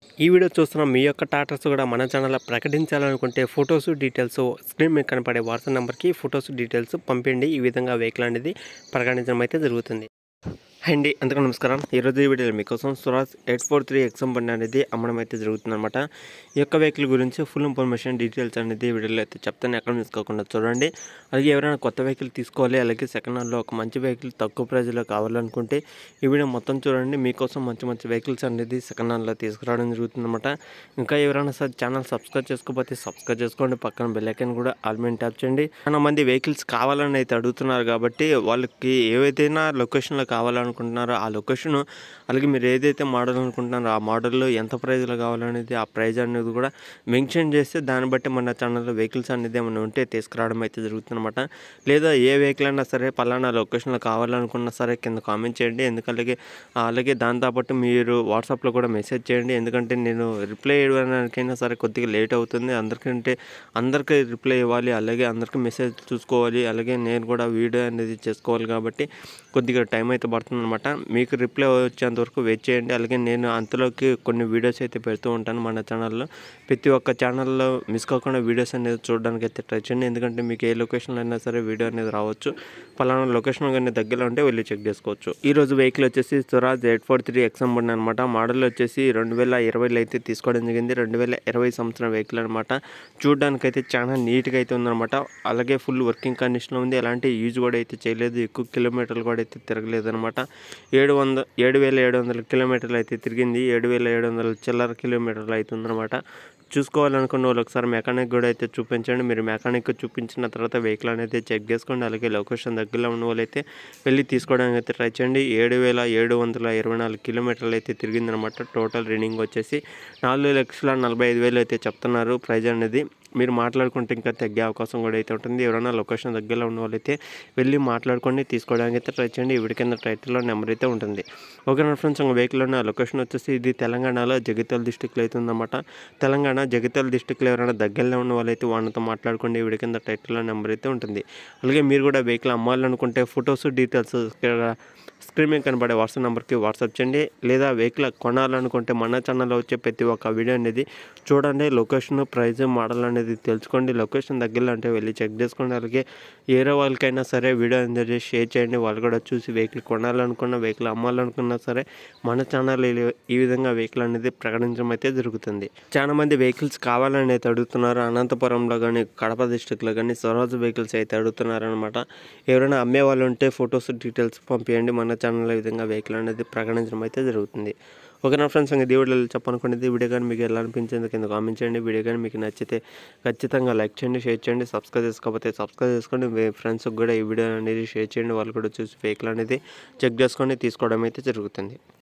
ఈ వీడియో చూస్తున్న మీ యొక్క టాటర్స్ కూడా మన ఛానల్లో ప్రకటించాలనుకుంటే ఫొటోస్ డీటెయిల్స్ స్క్రీన్ మీద కనపడే వాట్సాప్ నెంబర్కి ఫొటోస్ డీటెయిల్స్ పంపిండి ఈ విధంగా వెహికల్ అనేది ప్రకటించడం అయితే జరుగుతుంది హాయ్ అండి అందుకు నమస్కారం ఈరోజు ఈ వీడియోలో మీకోసం Swaraj eight four three XM బండి అనేది అమ్మడం అయితే జరుగుతుందన్నమాట ఈ యొక్క వెహికల్ గురించి ఫుల్ ఇన్ఫర్మేషన్ డీటెయిల్స్ అనేది ఈ వీడియోలో అయితే చెప్తాను ఎక్కడ మిసుకోకుండా చూడండి అలాగే ఎవరైనా కొత్త వెహికల్ తీసుకోవాలి అలాగే సెకండ్ హ్యాండ్లో ఒక మంచి వెహికల్ తక్కువ ప్రైజ్లో కావాలనుకుంటే ఈ వీడియో మొత్తం చూడండి మీకోసం మంచి మంచి వెహికల్స్ అనేది సెకండ్ హ్యాండ్లో తీసుకురావడం జరుగుతుందన్నమాట ఇంకా ఎవరైనా సరే ఛానల్ సబ్స్క్రైబ్ చేసుకోకపోతే సబ్స్క్రైబ్ చేసుకోండి పక్కన బెల్ ఐకాన్ కూడా ఆల్మెంట్ ట్యాప్ చేయండి చాలా మంది వెహికల్స్ కావాలని అయితే అడుగుతున్నారు కాబట్టి వాళ్ళకి ఏవైతేనా లొకేషన్లో కావాలనుకుంటున్నారో ఆ లొకేషన్ అలాగే మీరు ఏదైతే మోడల్ అనుకుంటున్నారో ఆ మోడల్లో ఎంత ప్రైజ్లో కావాలనేది ఆ ప్రైజ్ అనేది కూడా మెన్షన్ చేస్తే దాన్ని బట్టి మన ఛానల్లో వెహికల్స్ అనేది ఏమైనా ఉంటే తీసుకురావడం అయితే జరుగుతుందన్నమాట లేదా ఏ వెహికల్ అయినా సరే పలానా లొకేషన్లో కావాలనుకున్నా సరే కింద కామెంట్ చేయండి ఎందుకంటే అలాగే దాంతోపాటు మీరు వాట్సాప్లో కూడా మెసేజ్ చేయండి ఎందుకంటే నేను రిప్లై ఇవ్వడానికైనా సరే కొద్దిగా లేట్ అవుతుంది అందరికంటే అందరికీ రిప్లై ఇవ్వాలి అలాగే అందరికీ మెసేజ్ చూసుకోవాలి అలాగే నేను కూడా వీడియో అనేది చేసుకోవాలి కాబట్టి కొద్దిగా టైం అయితే పడుతుంది అనమాట మీకు రిప్లై వచ్చేంత వరకు వెయిట్ చేయండి అలాగే నేను అంతలోకి కొన్ని వీడియోస్ అయితే పెడుతూ ఉంటాను మన ఛానల్లో ప్రతి ఒక్క ఛానల్లో మిస్ కాకుండా వీడియోస్ అనేది చూడడానికి అయితే ట్రై చేయండి ఎందుకంటే మీకు ఏ లొకేషన్లో అయినా సరే వీడియో అనేది రావచ్చు పలానా లొకేషన్ కానీ దగ్గరలో ఉంటే వెళ్ళి చెక్ చేసుకోవచ్చు ఈ రోజు వెహికల్ వచ్చేసి Swaraj eight four three XM బండి అనమాట మోడల్ వచ్చేసి రెండు వేల ఇరవైలో అయితే తీసుకోవడం జరిగింది రెండు వేల ఇరవై సంవత్సరం వెహికల్ అనమాట చూడడానికి అయితే చాలా నీట్గా అయితే ఉందన్నమాట అలాగే ఫుల్ వర్కింగ్ కండిషన్లో ఉంది ఎలాంటి యూజ్ కూడా అయితే చేయలేదు ఎక్కువ కిలోమీటర్లు కూడా అయితే తిరగలేదు అనమాట ఏడు వంద ఏడు వేల ఏడు వందల కిలోమీటర్లు అయితే తిరిగింది ఏడు వేల ఏడు వందల చిల్లర కిలోమీటర్లు అవుతుందన్నమాట చూసుకోవాలనుకున్న వాళ్ళు ఒకసారి మెకానిక్ కూడా అయితే చూపించండి మీరు మెకానిక్ చూపించిన తర్వాత వెహికల్ అనేది చెక్ చేసుకోండి అలాగే లొకేషన్ దగ్గరలో ఉన్న వాళ్ళైతే వెళ్ళి తీసుకోవడానికి అయితే ట్రై చేయండి ఏడు వేల ఏడు వందల ఇరవై నాలుగు కిలోమీటర్లు అయితే తిరిగిందనమాట టోటల్ రీడింగ్ వచ్చేసి నాలుగు లక్షల నలభై ఐదు వేలు అయితే చెప్తున్నారు ప్రైజ్ అనేది మీరు మాట్లాడుకుంటే ఇంకా తగ్గే అవకాశం కూడా అయితే ఉంటుంది ఎవరైనా లొకేషన్ దగ్గరలో ఉన్న వాళ్ళైతే వెళ్ళి మాట్లాడుకొని తీసుకోవడానికి అయితే ట్రై చేయండి ఇవి కింద టైటిల్లో నెంబర్ అయితే ఉంటుంది ఓకే నా ఫ్రెండ్స్ ఒక వెహికల్ ఉన్న లొకేషన్ వచ్చేసి ఇది తెలంగాణలో జగిత్యాల డిస్టిక్లో అయితే ఉందన్నమాట తెలంగాణ జగిత్యాల డిస్టిక్లో ఎవరైనా దగ్గరలో ఉన్న వాళ్ళైతే వాళ్ళతో మాట్లాడుకోండి ఇవి కింద టైటిల్లో నెంబర్ అయితే ఉంటుంది అలాగే మీరు కూడా వెహికల్ అమ్మాలనుకుంటే ఫొటోస్ డీటెయిల్స్ స్క్రీన్ మీద కనబడే వాట్సాప్ నెంబర్కి వాట్సాప్ చేయండి లేదా వెహికల్ కొనాలనుకుంటే మన ఛానల్లో వచ్చే ప్రతి ఒక్క వీడియో అనేది చూడండి లొకేషన్ ప్రైస్ మోడల్ అనేది తెలుసుకోండి లొకేషన్ దగ్గరలో అంటే వెళ్ళి చెక్ చేసుకోండి అలాగే వేరే వాళ్ళకైనా సరే వీడియో అనేది షేర్ చేయండి వాళ్ళు కూడా చూసి వెహికల్ కొనాలనుకున్న వెహికల్ అమ్మాలనుకున్నా సరే మన ఛానల్ ఈ విధంగా వెహికల్ అనేది ప్రకటించడం అయితే జరుగుతుంది చాలా మంది వెహికల్స్ కావాలని అయితే అడుగుతున్నారు అనంతపురంలో కానీ కడప డిస్టిక్లో కానీ స్వరాజ్ వెహికల్స్ అయితే అడుగుతున్నారు అనమాట ఎవరైనా అమ్మే వాళ్ళు ఉంటే ఫొటోస్ డీటెయిల్స్ పంపించండి మన ఛానల్లో ఈ విధంగా వెహికల్ అనేది ప్రకటించడం అయితే జరుగుతుంది ఓకే నా ఫ్రెండ్స్ ఇంకా వీడియో చెప్పనుకునేది వీడియో కానీ మీకు ఎలా అనిపించింది కింద కామెంట్ చేయండి వీడియో కానీ మీకు నచ్చితే ఖచ్చితంగా లైక్ చేయండి షేర్ చేయండి సబ్స్క్రైబ్ చేసుకోకపోతే సబ్స్క్రైబ్ చేసుకోండి మీ ఫ్రెండ్స్కి కూడా ఈ వీడియో అనేది షేర్ చేయండి వాళ్ళు కూడా చూసి వెహికల్ అనేది చెక్ చేసుకొని తీసుకోవడం అయితే జరుగుతుంది